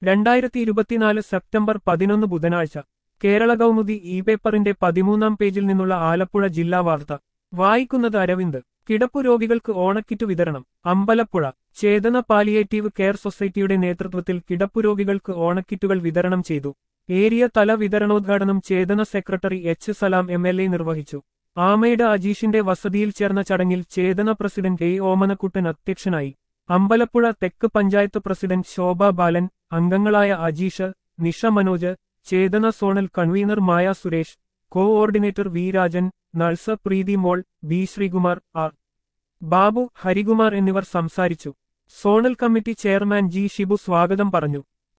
രണ്ടായിരത്തി ഇരുപത്തിനാല് സെപ്റ്റംബർ പതിനൊന്ന് ബുധനാഴ്ച കേരള കൗമുദി ഇ പേപ്പറിന്റെ പതിമൂന്നാം പേജിൽ നിന്നുള്ള ആലപ്പുഴ ജില്ലാ വാർത്ത വായിക്കുന്നത് അരവിന്ദ് കിടപ്പു രോഗികൾക്ക് ഓണക്കിറ്റ് വിതരണം അമ്പലപ്പുഴ ചേതന പാലിയേറ്റീവ് കെയർ സൊസൈറ്റിയുടെ നേതൃത്വത്തിൽ കിടപ്പു രോഗികൾക്ക് ഓണക്കിറ്റുകൾ വിതരണം ചെയ്തു ഏരിയ തല വിതരണോദ്ഘാടനം Chethana secretary H Salam M L A നിർവഹിച്ചു ആമയുടെ അജീഷിന്റെ വസതിയിൽ ചേർന്ന ചടങ്ങിൽ ചേതന പ്രസിഡന്റ് എ ഓമനക്കുട്ടൻ അധ്യക്ഷനായി അമ്പലപ്പുഴ തെക്ക് പഞ്ചായത്ത് പ്രസിഡന്റ് ശോഭ ബാലൻ അംഗങ്ങളായ Ajeesh Nisha Manoj Chethana zonal convener Maya Suresh coordinator V Rajan nurse Preethi Mol B Sreekumar R Babu Harikumar എന്നിവർ സംസാരിച്ചു zonal committee chairman G Shibu സ്വാഗതം പറഞ്ഞു